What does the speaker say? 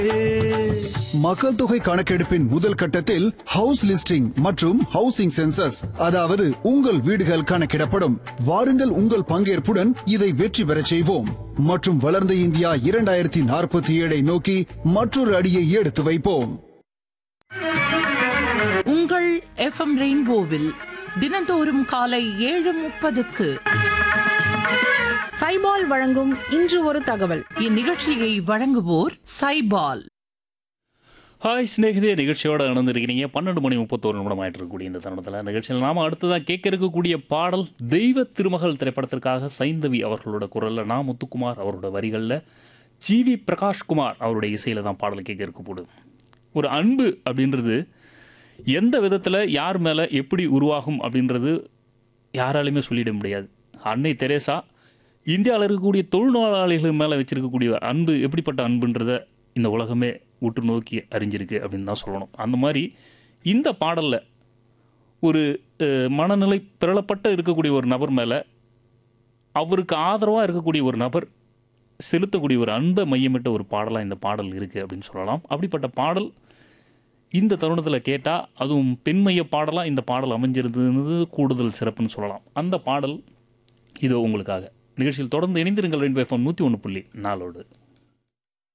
மக்கள் தொகை கணக்கெடுப்பின் முதல் கட்டத்தில் ஹவுஸ் லிஸ்டிங் மற்றும் ஹவுசிங் சென்சஸ் அதாவது உங்கள் வீடுகள் கணக்கிடப்படும் வாருங்கள் உங்கள் பங்கேற்புடன் இதை வெற்றி பெறச் செய்வோம் மற்றும் வளர்ந்த இந்தியா இரண்டாயிரத்தி நாற்பத்தி ஏழை நோக்கி மற்றொரு அடியை எடுத்து வைப்போம் உங்கள் எஃப்எம் ரெயின்போவில் தினந்தோறும் காலை ஏழு முப்பதுக்கு சைபால் வழங்கும் இன்று ஒரு தகவல் இந்நிகழ்ச்சியை வழங்குவோர் சைபால் ஹாய் ஸ்நேகிதே நிகழ்ச்சியோட இணைந்திருக்கிறீங்க பன்னெண்டு மணி முப்பத்தோரு நிமிடம் ஆயிட்டு இருக்கக்கூடிய இந்த தருணத்தில் நிகழ்ச்சியில் நாம அடுத்ததாக கேட்க இருக்கக்கூடிய பாடல் தெய்வ திருமகள் திரைப்படத்திற்காக சைந்தவி அவர்களோட குரலில் நா முத்துக்குமார் அவரோட வரிகளில் ஜிவி பிரகாஷ்குமார் அவருடைய இசையில் தான் பாடல் கேட்க இருக்க போகுது ஒரு அன்பு அப்படின்றது எந்த விதத்தில் யார் மேலே எப்படி உருவாகும் அப்படின்றது யாராலையுமே சொல்லிட முடியாது அன்னை தெரேசா இந்தியாவில் இருக்கக்கூடிய தொழில்நோயாளிகள் மேலே வச்சிருக்கக்கூடிய அன்பு எப்படிப்பட்ட அன்புன்றதை இந்த உலகமே உற்று நோக்கி அறிஞ்சிருக்கு அப்படின்னு தான் சொல்லணும் அந்த மாதிரி இந்த பாடலில் ஒரு அஹ், மனநிலை பிறளப்பட்ட இருக்கக்கூடிய ஒரு நபர் மேலே அவருக்கு ஆதரவாக இருக்கக்கூடிய ஒரு நபர் செலுத்தக்கூடிய ஒரு அன்பை மையமிட்ட ஒரு பாடலாக இந்த பாடல் இருக்குது அப்படின்னு சொல்லலாம் அப்படிப்பட்ட பாடல் இந்த தருணத்தில் கேட்டால் அதுவும் பெண்மைய பாடலாக இந்த பாடல் அமைஞ்சிருந்தது கூடுதல் சிறப்புன்னு சொல்லலாம் அந்த பாடல் இதோ உங்களுக்காக நிகழ்ச்சியில் தொடர்ந்து இணைந்திருங்கள் ரெண்டு எஃப்எம் நூற்றி ஒன்று புள்ளி நாலோடு